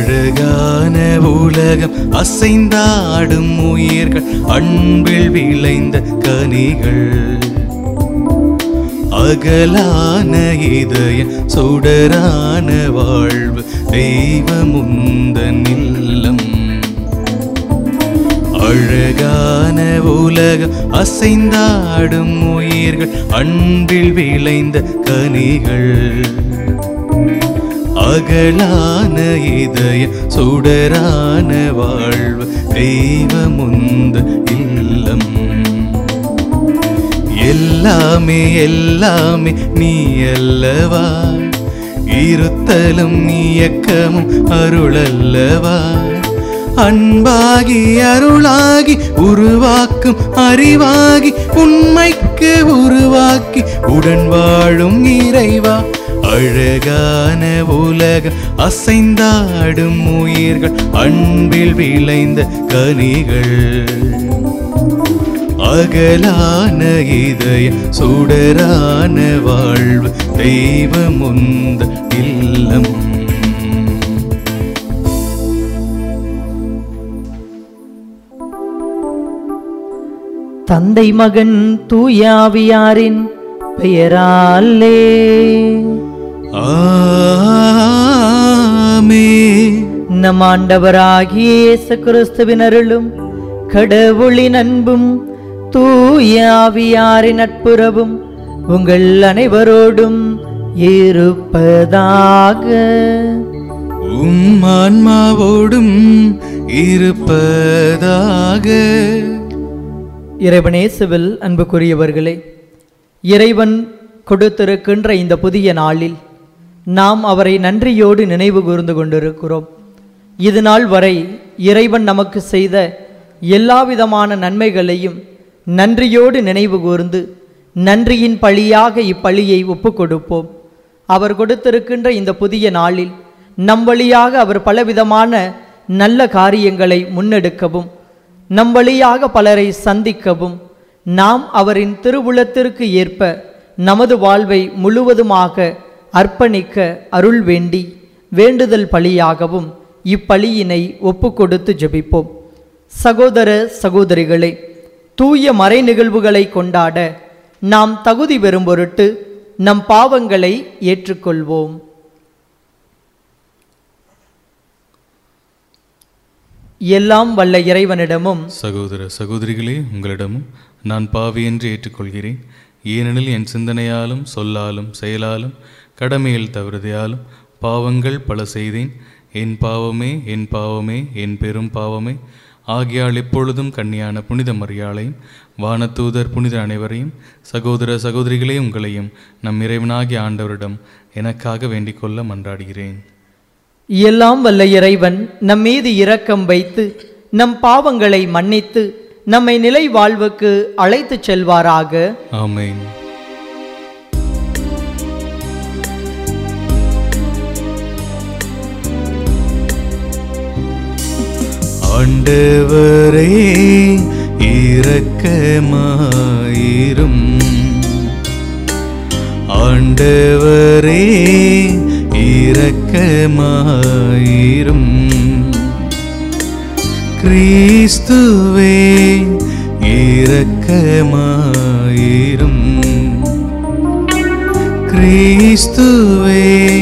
அழகான உலகம் அசைந்தாடும் உயிர்கள் அன்பில் விளைந்த கனிகள் அகலான இதய சுடரான வாழ்வு தெய்வமுந்த நில்லம் அழகான உலகம் அசைந்தாடும் உயிர்கள் அன்பில் விளைந்த கனிகள் அகலான இதய சுடரான வாழ்வு தெய்வமுந்த இல்லம் எல்லாமே எல்லாமே நீ அல்லவா இருத்தலும் இயக்கமும் அருளல்லவா அன்பாகி அருளாகி உருவாக்கும் அறிவாகி உண்மைக்கு உருவாக்கி உடன் வாழும் இறைவா அழகான உலகம் அசைந்தாடும் உயிர்கள் அன்பில் விளைந்த கனிகள் அகலான இதய சுடரான வாழ்வு தெய்வமுந்த இல்லம் தந்தை மகன் தூயாவியாரின் பெயராலே ஆமே நம் ஆண்டவராகிய இயேசு கிறிஸ்துவின் அருளும் கடவுளின் அன்பும் தூயாவியாரின் நட்புறவும் உங்கள் அனைவரோடும் இருப்பதாக உம் ஆன்மாவோடும் இருப்பதாக இறைவனேசுவில் அன்புக்குரியவர்களே இறைவன் கொடுத்திருக்கின்ற இந்த புதிய நாளில் நாம் அவரை நன்றியோடு நினைவு கூர்ந்து கொண்டிருக்கிறோம் இது நாள் வரை இறைவன் நமக்கு செய்த எல்லாவிதமான நன்மைகளையும் நன்றியோடு நினைவு கூர்ந்து நன்றியின் பழியாக இப்பழியை ஒப்புக் கொடுப்போம் அவர் கொடுத்திருக்கின்ற இந்த புதிய நாளில் நம் வழியாக அவர் பலவிதமான நல்ல காரியங்களை முன்னெடுக்கவும் நம் வழியாக பலரை சந்திக்கவும் நாம் அவரின் திருவுளத்திற்கு ஏற்ப நமது வாழ்வை முழுவதுமாக அர்ப்பணிக்க அருள் வேண்டி வேண்டுதல் பலியாகவும் இப்பலியினை ஒப்புக்கொடுத்து ஜெபிப்போம் சகோதர சகோதரிகளே தூய மறை நிகழ்வுகளை கொண்டாட நாம் தகுதி பெறும் பொருட்டு நம் பாவங்களை ஏற்றுக்கொள்வோம் எல்லாம் வல்ல இறைவனிடமும் சகோதர சகோதரிகளே உங்களிடமும் நான் பாவி என்று ஏற்றுக்கொள்கிறேன் ஏனெனில் என் சிந்தனையாலும் சொல்லாலும் செயலாலும் கடமையில் தவறுதையாலும் பாவங்கள் பல செய்தேன் என் பாவமே என் பாவமே என் பெரும் பாவமே ஆகியால் எப்பொழுதும் கன்னியான புனித மரியாளையும் வானதூதர் புனித அனைவரையும் சகோதர சகோதரிகளே உங்களையும் நம் இறைவனாகிய ஆண்டவரிடம் எனக்காக வேண்டிக் கொள்ள மன்றாடுகிறேன் எல்லாம் வல்ல இறைவன் நம் மீது இரக்கம் வைத்து நம் பாவங்களை மன்னித்து நம்மை நிலை வாழ்வுக்கு அழைத்துச் செல்வாராக ஆமென் ஆண்டவரே இரக்கமாயிரும் ஆண்டவரே இரக்கமாயிரும் கிறிஸ்துவே இரக்கமாயிரும் கிறிஸ்துவே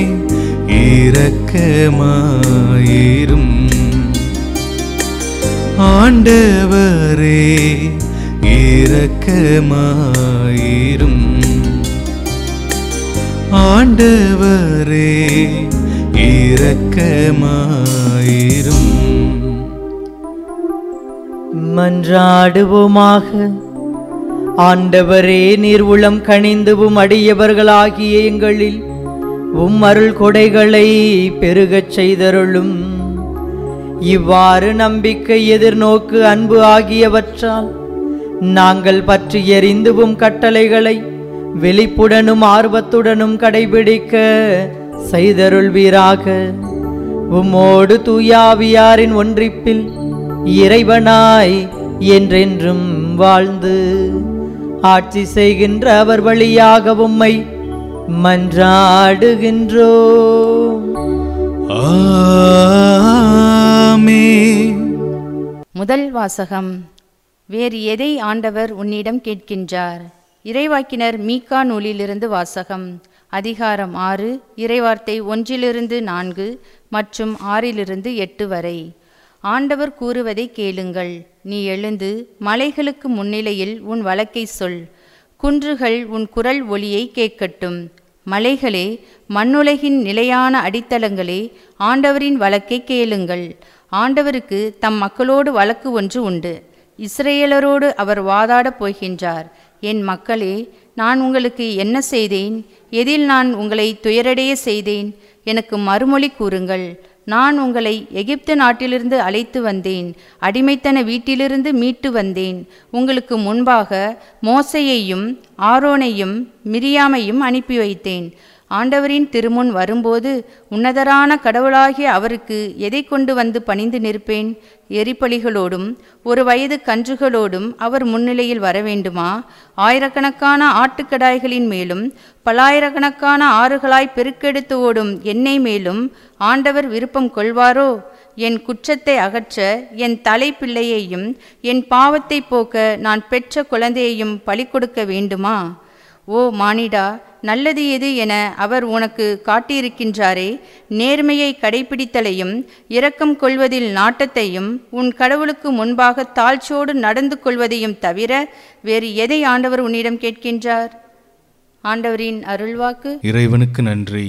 இரக்கமாயிரும் ஆண்டவரே இரக்கமாயிரும் ஆண்டவரே இரக்கமாயிரும் மன்றாடுவோமாக ஆண்டவரே நீர் உளம் கனிந்துவும் அடியவர்களாகிய எங்களில் உம் அருள் கொடைகளை பெருகச் செய்தருளும் இவ்வாறு நம்பிக்கை எதிர்நோக்கு அன்பு ஆகியவற்றால் நாங்கள் பற்றி எறிந்துவும் கட்டளைகளை வெளிப்புடனும் ஆர்வத்துடனும் கடைபிடிக்க செய்தருள்வீராக உம்மோடு தூயாவியாரின் ஒன்றிப்பில் இறைவனாய் என்றென்றும் வாழ்ந்து ஆட்சி செய்கின்ற அவர் வழியாக உம்மை மன்றாடுகின்றோம் ஆமென் முதல் வாசகம் வேறு எதை ஆண்டவர் உன்னிடம் கேட்கின்றார் இறைவாக்கினர் மீகா நூலிலிருந்து வாசகம் அதிகாரம் ஆறு இறைவார்த்தை ஒன்றிலிருந்து நான்கு மற்றும் ஆறிலிருந்து எட்டு வரை ஆண்டவர் கூறுவதை கேளுங்கள் நீ எழுந்து மலைகளுக்கு முன்னிலையில் உன் வழக்கை சொல் குன்றுகள் உன் குரல் ஒலியை கேட்கட்டும் மலைகளே மண்ணுலகின் நிலையான அடித்தளங்களே ஆண்டவரின் வழக்கை கேளுங்கள் ஆண்டவருக்கு தம் மக்களோடு வழக்கு ஒன்று உண்டு இஸ்ரேலரோடு அவர் வாதாடப் போகின்றார் என் மக்களே நான் உங்களுக்கு என்ன செய்தேன் எதில் நான் உங்களை துயரடைய செய்தேன் எனக்கு மறுமொழி கூறுங்கள் நான் உங்களை எகிப்து நாட்டிலிருந்து அழைத்து வந்தேன் அடிமைத்தன வீட்டிலிருந்து மீட்டு வந்தேன் உங்களுக்கு முன்பாக மோசையையும் ஆரோனையும் மிரியாமையும் அனுப்பி வைத்தேன் ஆண்டவரின் திருமுன் வரும்போது உன்னதரான கடவுளாகிய அவருக்கு எதை கொண்டு வந்து பணிந்து நிற்பேன் எரிபலிகளோடும் ஒரு வயது கன்றுகளோடும் அவர் முன்னிலையில் வர வேண்டுமா ஆயிரக்கணக்கான ஆட்டுக்கடாய்களின் மேலும் பல்லாயிரக்கணக்கான ஆறுகளாய் பெருக்கெடுத்து ஓடும் எண்ணெய் மேலும் ஆண்டவர் விருப்பம் கொள்வாரோ என் குற்றத்தை அகற்ற என் தலைப்பிள்ளையையும் என் பாவத்தை போக்க நான் பெற்ற குழந்தையையும் பலி கொடுக்க வேண்டுமா ஓ மானிடா நல்லது எது என அவர் உனக்கு காட்டியிருக்கின்றாரே நேர்மையை கடைபிடித்தலையும் இரக்கம் கொள்வதில் நாட்டத்தையும் உன் கடவுளுக்கு முன்பாக தாழ்ச்சியோடு நடந்து கொள்வதையும் தவிர வேறு எதை ஆண்டவர் உன்னிடம் கேட்கின்றார் ஆண்டவரின் அருள்வாக்கு இறைவனுக்கு நன்றி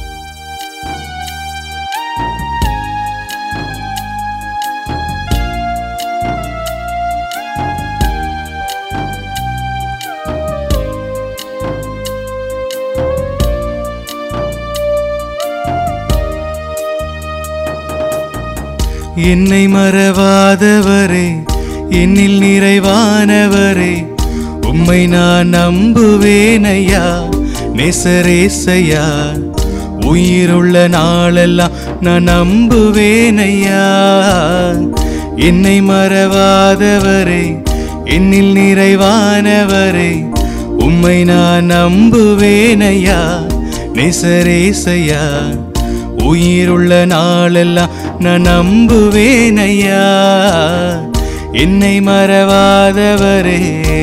என்னை மறவாதவரே என்னில் நிறைவானவரே உம்மை நான் நம்புவேன் ஐயா நெசரேசையா உயிருள்ள நாளெல்லாம் நான் நம்புவேன் ஐயா என்னை மறவாதவரே என்னில் நிறைவானவரே உம்மை நான் நம்புவேன் ஐயா நெசரேசையா உயிருள்ள நாளெல்லாம் நான் நம்புவேன் ஐயா என்னை மறவாதவரே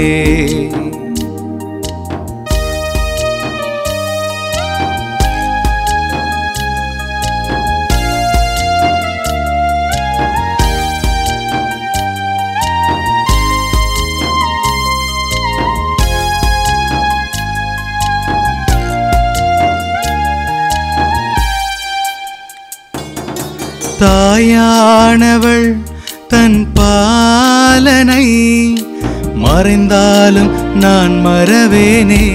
தாயானவள் தன் பாலனை மறைந்தாலும் நான் மறவேனே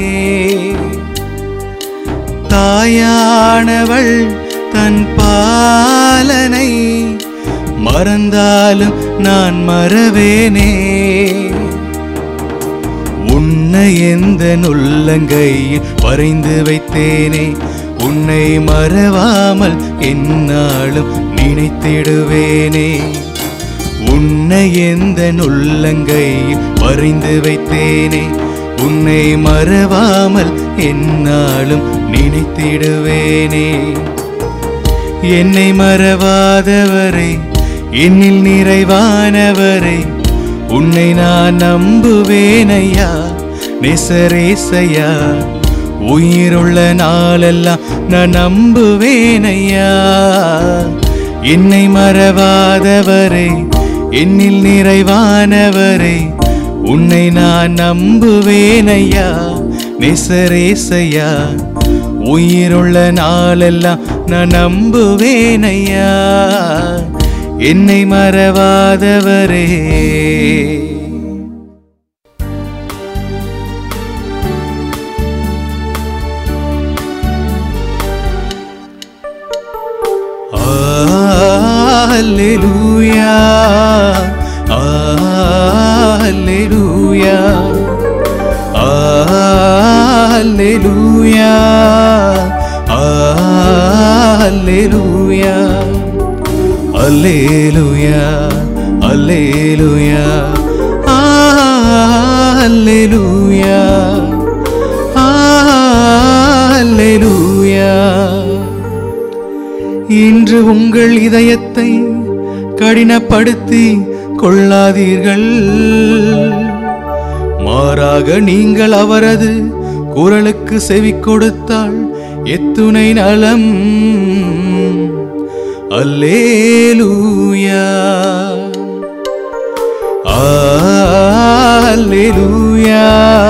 தாயானவள் தன் பாலனை மறந்தாலும் நான் மறவேனே உன்னை எந்த உள்ளங்கையில் வரைந்து வைத்தேனே உன்னை மறவாமல் என்னாலும் நினைத்திடுவேனே உன்னை எந்த உள்ளங்கையில் வரைந்து வைத்தேனே உன்னை மறவாமல் என்னாலும் நினைத்திடுவேனே என்னை மறவாதவரே என்னில் நிறைவானவரே உன்னை நான் நம்புவேன் ஐயா நெசரேசையா உயிருள்ள நாளெல்லாம் நான் நம்புவேன் ஐயா என்னை மறவாதவரே என்னில் நிறைவானவரே உன்னை நான் நம்புவேன் ஐயா நெசரேசையா உயிருள்ள நாளெல்லாம் நான் நம்புவேன் ஐயா என்னை மறவாதவரே Alleluia. Alleluia. Alleluia. Alleluia. Alleluia. Alleluia. Alleluia. Alleluia. இன்று உங்கள் இதயத்தை கடினப்படுத்தி கொள்ளாதீர்கள் மாறாக நீங்கள் அவரது குரலுக்கு செவி கொடுத்தால் எத்துணை நலம் அல்லேலூயா அல்லேலூயா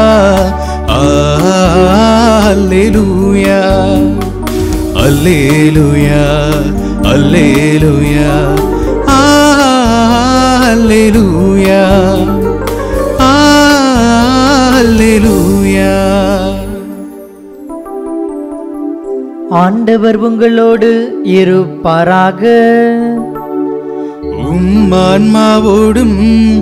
அல்லேலூயா அல்லேலூயா அல்லேலூயா அல்லேலூயா அல்லேலூயா ஆண்டவர் உங்களோடு இருப்பாராக உம் ஆன்மாவோடும்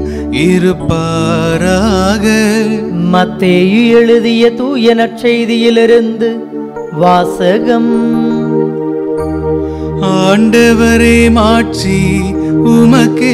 இருப்பாராக மத்தேயு எழுதிய தூய நற்செய்தியிலிருந்து வாசகம் ஆண்டவரே மாட்சி உமக்கே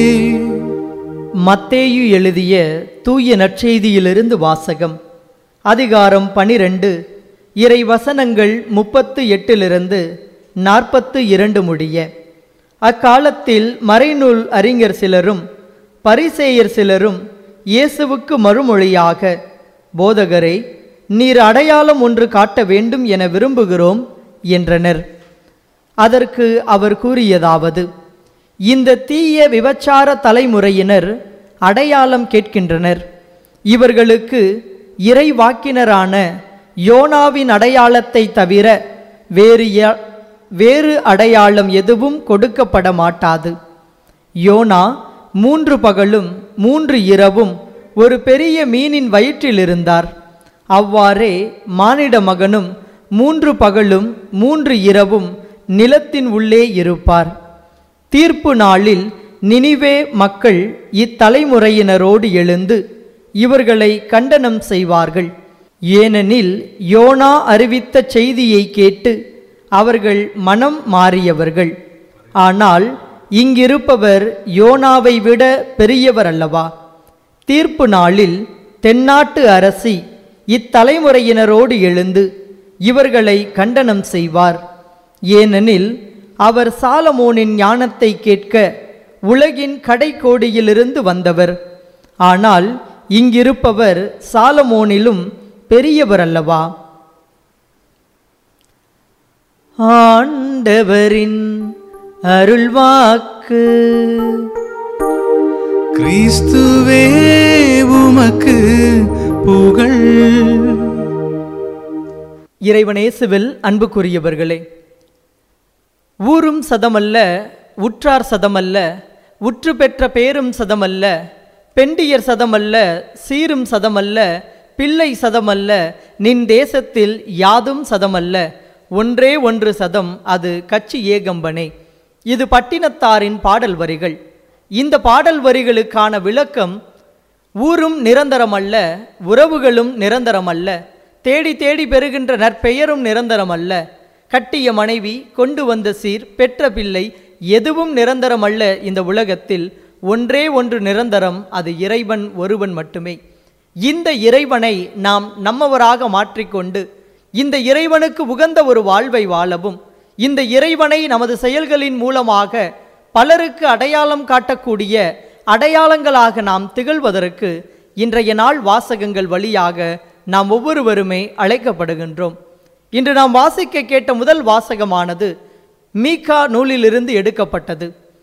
மத்தேயு எழுதிய தூய நற்செய்தியிலிருந்து வாசகம் அதிகாரம் பனிரெண்டு இறை வசனங்கள் முப்பத்து எட்டிலிருந்து நாற்பத்து இரண்டு முடிய அக்காலத்தில் மறைநூல் அறிஞர் சிலரும் பரிசேயர் சிலரும் இயேசுவுக்கு மறுமொழியாக போதகரே நீர் அடையாளம் ஒன்று காட்ட வேண்டும் என விரும்புகிறோம் என்றனர் அதற்கு அவர் கூறியதாவது இந்த தீய விபச்சார தலைமுறையினர் அடையாளம் கேட்கின்றனர் இவர்களுக்கு இறைவாக்கினரான யோனாவின் அடையாளத்தை தவிர வேறு ய- வேறு அடையாளம் எதுவும் கொடுக்கப்பட மாட்டாது யோனா மூன்று பகலும் மூன்று இரவும் ஒரு பெரிய மீனின் வயிற்றில் இருந்தார் அவ்வாறே மானிட மகனும் மூன்று பகலும் மூன்று இரவும் நிலத்தின் உள்ளே இருப்பார் தீர்ப்பு நாளில் நினிவே மக்கள் இத்தலைமுறையினரோடு எழுந்து இவர்களை கண்டனம் செய்வார்கள் ஏனெனில் யோனா அறிவித்த செய்தியை கேட்டு அவர்கள் மனம் மாறியவர்கள் ஆனால் இங்கிருப்பவர் யோனாவை விட பெரியவர் அல்லவா தீர்ப்பு நாளில் தென்னாட்டு அரசி இத்தலைமுறையினரோடு எழுந்து இவர்களை கண்டனம் செய்வார் ஏனெனில் அவர் சாலமோனின் ஞானத்தை கேட்க உலகின் கடைக்கோடியிலிருந்து வந்தவர் ஆனால் இங்கிருப்பவர் சாலமோனிலும் பெரியவர் அல்லவா ஆண்டவரின் அருள்வாக்கு கிறிஸ்துவே உமக்கு புகழ் இறைவனேசுவில் அன்புக்குரியவர்களே ஊரும் சதமல்ல உற்றார் சதமல்ல உற்று பெற்ற பேரும் சதமல்ல பெண்டியர் சதமல்ல சீரும் சதமல்ல பிள்ளை சதமல்ல நின் தேசத்தில் யாதும் சதமல்ல ஒன்றே ஒன்று சதம் அது கட்சி ஏகம்பனே இது பட்டினத்தாரின் பாடல் வரிகள் இந்த பாடல் வரிகளுக்கான விளக்கம் ஊரும் நிரந்தரமல்ல உறவுகளும் நிரந்தரமல்ல தேடி தேடி பெறுகின்ற நற்பெயரும் நிரந்தரமல்ல கட்டிய மனைவி கொண்டு வந்த சீர் பெற்ற பிள்ளை எதுவும் நிரந்தரமல்ல இந்த உலகத்தில் ஒன்றே ஒன்று நிரந்தரம் அது இறைவன் ஒருவன் மட்டுமே இந்த இறைவனை நாம் நம்மவராக மாற்றிக்கொண்டு இந்த இறைவனுக்கு உகந்த ஒரு வாழ்வை வாழவும் இந்த இறைவனை நமது செயல்களின் மூலமாக பலருக்கு அடையாளம் காட்டக்கூடிய அடையாளங்களாக நாம் திகழ்வதற்கு இன்றைய நாள் வாசகங்கள் வழியாக நாம் ஒவ்வொருவருமே அழைக்கப்படுகின்றோம் இன்று நாம் வாசிக்க கேட்ட முதல் வாசகமானது மீகா நூலிலிருந்து எடுக்கப்பட்டது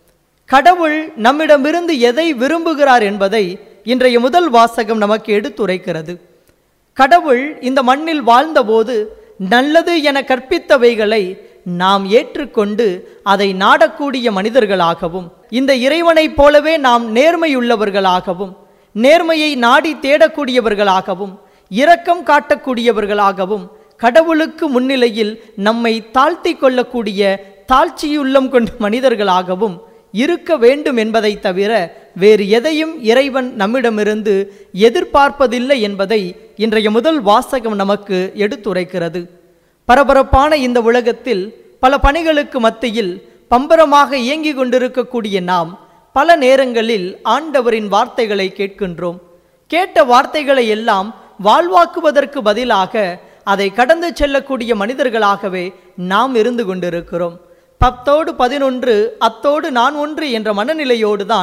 கடவுள் நம்மிடமிருந்து எதை விரும்புகிறார் என்பதை இன்றைய முதல் வாசகம் நமக்கு எடுத்துரைக்கிறது கடவுள் இந்த மண்ணில் வாழ்ந்தபோது நல்லது என கற்பித்தவைகளை நாம் ஏற்றுக்கொண்டு அதை நாடக்கூடிய மனிதர்களாகவும் இந்த இறைவனைப் போலவே நாம் நேர்மையுள்ளவர்களாகவும் நேர்மையை நாடி தேடக்கூடியவர்களாகவும் இரக்கம் காட்டக்கூடியவர்களாகவும் கடவுளுக்கு முன்னிலையில் நம்மை தாழ்த்தி கொள்ளக்கூடிய தாழ்ச்சியுள்ளம் கொண்ட மனிதர்களாகவும் இருக்க வேண்டும் என்பதை தவிர வேறு எதையும் இறைவன் நம்மிடமிருந்து எதிர்பார்ப்பதில்லை என்பதை இன்றைய முதல் வாசகம் நமக்கு எடுத்துரைக்கிறது பரபரப்பான இந்த உலகத்தில் பல பணிகளுக்கு மத்தியில் பம்பரமாக இயங்கிக் கொண்டிருக்கக்கூடிய நாம் பல நேரங்களில் ஆண்டவரின் வார்த்தைகளை கேட்கின்றோம் கேட்ட வார்த்தைகளை எல்லாம் வாழ்வாக்குவதற்கு பதிலாக அதை கடந்து செல்லக்கூடிய மனிதர்களாகவே நாம் இருந்து கொண்டிருக்கிறோம் பத்தோடு பதினொன்று அத்தோடு நான் ஒன்று என்ற மனநிலையோடு தான்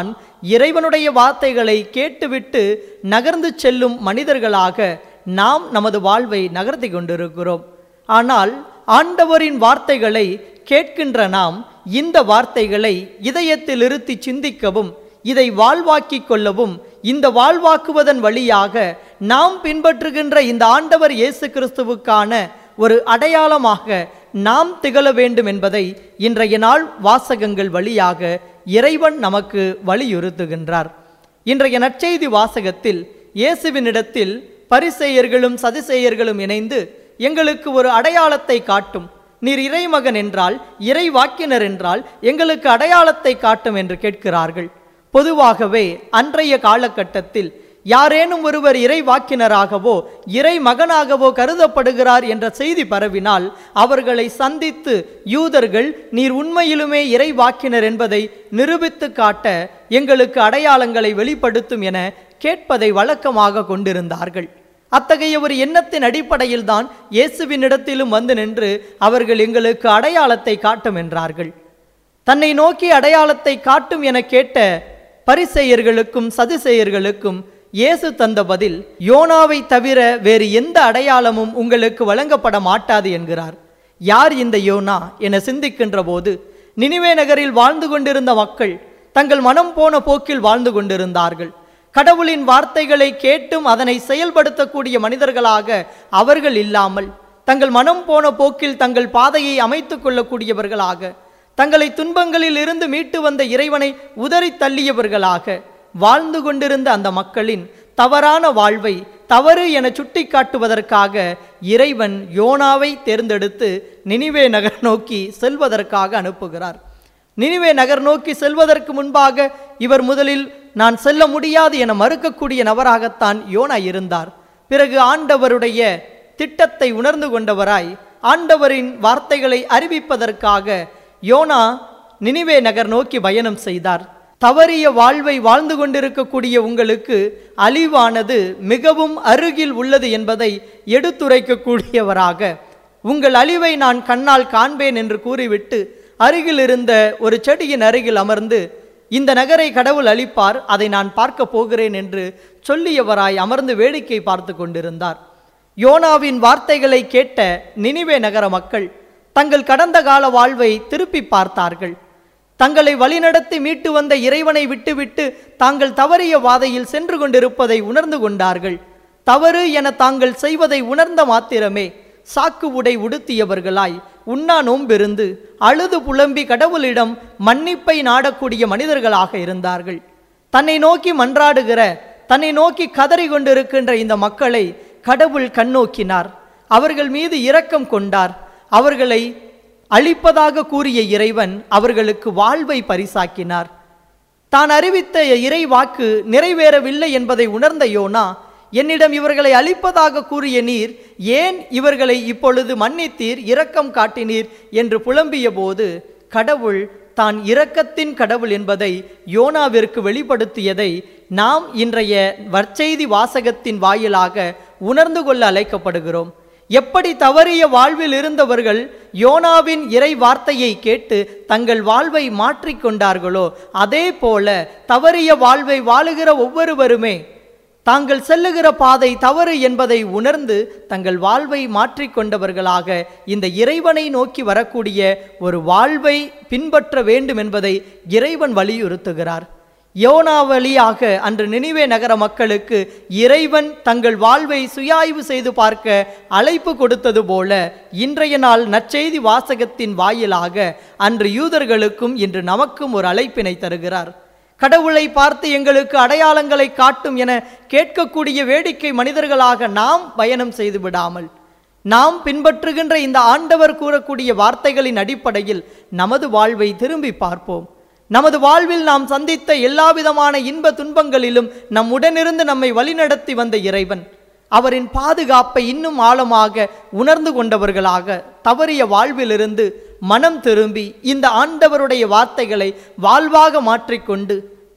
இறைவனுடைய வார்த்தைகளை கேட்டுவிட்டு நகர்ந்து செல்லும் மனிதர்களாக நாம் நமது வாழ்வை நகர்த்தி கொண்டிருக்கிறோம் ஆனால் ஆண்டவரின் வார்த்தைகளை கேட்கின்ற நாம் இந்த வார்த்தைகளை இதயத்தில் இருத்தி சிந்திக்கவும் இதை வாழ்வாக்கிக் கொள்ளவும் இந்த வாழ்வாக்குவதன் வழியாக நாம் பின்பற்றுகின்ற இந்த ஆண்டவர் இயேசு கிறிஸ்துவுக்கான ஒரு அடையாளமாக நாம் திகழ வேண்டும் என்பதை இன்றைய நாள் வாசகங்கள் வழியாக இறைவன் நமக்கு வலியுறுத்துகின்றார் இன்றைய நற்செய்தி வாசகத்தில் இயேசுவினிடத்தில் பரிசேயர்களும் சதிசேயர்களும் இணைந்து எங்களுக்கு ஒரு அடையாளத்தை காட்டும் நீர் இறைமகன் என்றால் இறை வாக்கினர் என்றால் எங்களுக்கு அடையாளத்தை காட்டும் என்று கேட்கிறார்கள் பொதுவாகவே அன்றைய காலகட்டத்தில் யாரேனும் ஒருவர் இறை வாக்கினராகவோ இறை மகனாகவோ கருதப்படுகிறார் என்ற செய்தி பரவினால் அவர்களை சந்தித்து யூதர்கள் நீர் உண்மையிலுமே இறை வாக்கினர் என்பதை நிரூபித்து காட்ட எங்களுக்கு அடையாளங்களை வெளிப்படுத்தும் என கேட்பதை வழக்கமாக கொண்டிருந்தார்கள் அத்தகைய ஒரு எண்ணத்தின் அடிப்படையில் தான் இயேசுவினிடத்திலும் வந்து நின்று அவர்கள் எங்களுக்கு அடையாளத்தை காட்டும் என்றார்கள் தன்னை நோக்கி அடையாளத்தை காட்டும் என கேட்ட பரிசெயர்களுக்கும் சதுசெயர்களுக்கும் இயேசு தந்த பதில் யோனாவை தவிர வேறு எந்த அடையாளமும் உங்களுக்கு வழங்கப்பட மாட்டாது என்கிறார் யார் இந்த யோனா என சிந்திக்கின்ற போது நினிவே நகரில் வாழ்ந்து கொண்டிருந்த மக்கள் தங்கள் மனம் போன போக்கில் வாழ்ந்து கொண்டிருந்தார்கள் கடவுளின் வார்த்தைகளை கேட்டும் அதனை செயல்படுத்தக்கூடிய மனிதர்களாக அவர்கள் இல்லாமல் தங்கள் மனம் போன போக்கில் தங்கள் பாதையை அமைத்துக் கொள்ளக்கூடியவர்களாக தங்களை துன்பங்களில் இருந்து மீட்டு வந்த இறைவனை உதறி தள்ளியவர்களாக வாழ்ந்து கொண்டிருந்த அந்த மக்களின் தவறான வாழ்வை தவறு என சுட்டிக்காட்டுவதற்காக இறைவன் யோனாவை தேர்ந்தெடுத்து நினிவே நகர் நோக்கி செல்வதற்காக அனுப்புகிறார் நினிவே நகர் நோக்கி செல்வதற்கு முன்பாக இவர் முதலில் நான் செல்ல முடியாது என மறுக்கக்கூடிய நபராகத்தான் யோனா இருந்தார் பிறகு ஆண்டவருடைய திட்டத்தை உணர்ந்து கொண்டவராய் ஆண்டவரின் வார்த்தைகளை அறிவிப்பதற்காக யோனா நினிவே நகர் நோக்கி பயணம் செய்தார் தவறிய வாழ்வை வாழ்ந்து கொண்டிருக்கக்கூடிய உங்களுக்கு அழிவானது மிகவும் அருகில் உள்ளது என்பதை எடுத்துரைக்கக்கூடியவராக உங்கள் அழிவை நான் கண்ணால் காண்பேன் என்று கூறிவிட்டு அருகில் இருந்த ஒரு செடியின் அருகில் அமர்ந்து இந்த நகரை கடவுள் அளிப்பார் அதை நான் பார்க்க போகிறேன் என்று சொல்லியவராய் அமர்ந்து வேடிக்கை பார்த்து கொண்டிருந்தார் யோனாவின் வார்த்தைகளை கேட்ட நினிவே நகர மக்கள் தங்கள் கடந்த கால வாழ்வை திருப்பி பார்த்தார்கள் தங்களை வழிநடத்தி மீட்டு வந்த இறைவனை விட்டுவிட்டு தாங்கள் தவறிய வாதையில் சென்று கொண்டிருப்பதை உணர்ந்து கொண்டார்கள் தவறு என தாங்கள் செய்வதை உணர்ந்த மாத்திரமே சாக்கு உடை உடுத்தியவர்களாய் உண்ணா நோம்பிருந்து அழுது புலம்பி கடவுளிடம் மன்னிப்பை நாடக்கூடிய மனிதர்களாக இருந்தார்கள் தன்னை நோக்கி மன்றாடுகிற தன்னை நோக்கி கதறி கொண்டிருக்கின்ற இந்த மக்களை கடவுள் கண்ணோக்கினார் அவர்கள் மீது இரக்கம் கொண்டார் அவர்களை அழிப்பதாக கூறிய இறைவன் அவர்களுக்கு வாழ்வை பரிசாக்கினார் தான் அறிவித்த இறை வாக்கு நிறைவேறவில்லை என்பதை உணர்ந்த யோனா என்னிடம் இவர்களை அழிப்பதாக கூறிய நீர் ஏன் இவர்களை இப்பொழுது மன்னித்தீர் இரக்கம் காட்டினீர் என்று புலம்பிய போது கடவுள் தான் இரக்கத்தின் கடவுள் என்பதை யோனாவிற்கு வெளிப்படுத்தியதை நாம் இன்றைய வற்செய்தி வாசகத்தின் வாயிலாக உணர்ந்து கொள்ள அழைக்கப்படுகிறோம் எப்படி தவறிய வாழ்வில் இருந்தவர்கள் யோனாவின் இறை வார்த்தையை கேட்டு தங்கள் வாழ்வை மாற்றிக்கொண்டார்களோ அதே போல தவறிய வாழ்வை வாழுகிற ஒவ்வொருவருமே தாங்கள் செல்லுகிற பாதை தவறு என்பதை உணர்ந்து தங்கள் வாழ்வை மாற்றிக்கொண்டவர்களாக இந்த இறைவனை நோக்கி வரக்கூடிய ஒரு வாழ்வை பின்பற்ற வேண்டும் என்பதை இறைவன் வலியுறுத்துகிறார் யோனா வழியாக அன்று நினிவே நகர மக்களுக்கு இறைவன் தங்கள் வாழ்வை சுயாய்வு செய்து பார்க்க அழைப்பு கொடுத்தது போல இன்றைய நாள் நற்செய்தி வாசகத்தின் வாயிலாக அன்று யூதர்களுக்கும் இன்று நமக்கும் ஒரு அழைப்பினை தருகிறார் கடவுளை பார்த்து எங்களுக்கு அடையாளங்களை காட்டும் என கேட்கக்கூடிய வேடிக்கை மனிதர்களாக நாம் பயணம் செய்து விடாமல் நாம் பின்பற்றுகின்ற இந்த ஆண்டவர் கூறக்கூடிய வார்த்தைகளின் அடிப்படையில் நமது வாழ்வை திரும்பி பார்ப்போம் நமது வாழ்வில் நாம் சந்தித்த எல்லாவிதமான இன்ப துன்பங்களிலும் நம் உடனிருந்து நம்மை வழிநடத்தி வந்த இறைவன் அவரின் பாதுகாப்பை இன்னும் ஆழமாக உணர்ந்து கொண்டவர்களாக தவறிய வாழ்விலிருந்து மனம் திரும்பி இந்த ஆண்டவருடைய வார்த்தைகளை வாழ்வாக மாற்றிக்கொண்டு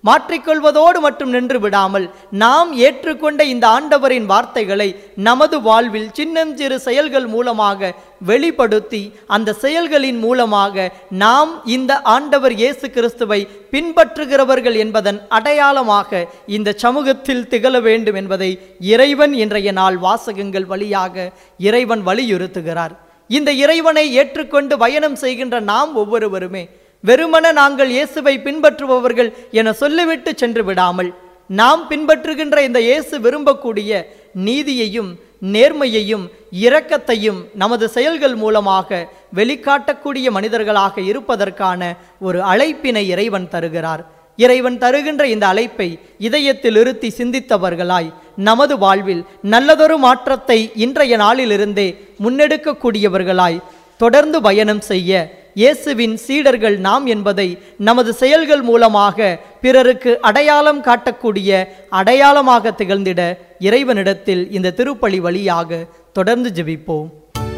மாற்றிக்கொள்வதோடு மட்டும் நின்று விடாமல் நாம் ஏற்றுக்கொண்ட இந்த ஆண்டவரின் வார்த்தைகளை நமது வாழ்வில் சின்னஞ்சிறு செயல்கள் மூலமாக வெளிப்படுத்தி அந்த செயல்களின் மூலமாக நாம் இந்த ஆண்டவர் இயேசு கிறிஸ்துவை பின்பற்றுகிறவர்கள் என்பதன் அடையாளமாக இந்த சமூகத்தில் திகழ வேண்டும் என்பதை இறைவன் இன்றைய நாள் வாசகங்கள் வழியாக இறைவன் வலியுறுத்துகிறார் இந்த இறைவனை ஏற்றுக்கொண்டு பயணம் செய்கின்ற நாம் ஒவ்வொருவருமே வெறுமன நாங்கள் இயேசுவை பின்பற்றுபவர்கள் என சொல்லிவிட்டு சென்று விடாமல் நாம் பின்பற்றுகின்ற இந்த இயேசு விரும்பக்கூடிய நீதியையும் நேர்மையையும் இரக்கத்தையும் நமது செயல்கள் மூலமாக வெளிக்காட்டக்கூடிய மனிதர்களாக இருப்பதற்கான ஒரு அழைப்பினை இறைவன் தருகிறார் இறைவன் தருகின்ற இந்த அழைப்பை இதயத்தில் இருத்தி சிந்தித்தவர்களாய் நமது வாழ்வில் நல்லதொரு மாற்றத்தை இன்றைய நாளிலிருந்தே முன்னெடுக்கக்கூடியவர்களாய் தொடர்ந்து பயணம் செய்ய இயேசுவின் சீடர்கள் நாம் என்பதை நமது செயல்கள் மூலமாக பிறருக்கு அடையாளம் காட்டக்கூடிய அடையாளமாக திகழ்ந்திட இறைவனிடத்தில் இந்த திருப்பலி வழியாக தொடர்ந்து ஜெபிப்போம்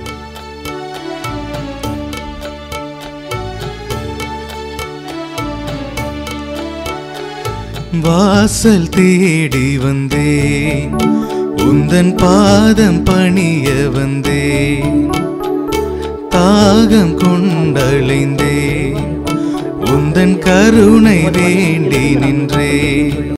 வாசல் தேடி வந்தேன் உந்தன் பாதம் பணிய வந்தேன் தாகம் கொண்டழைந்தேன் உந்தன் கருணை வேண்டி நின்றேன்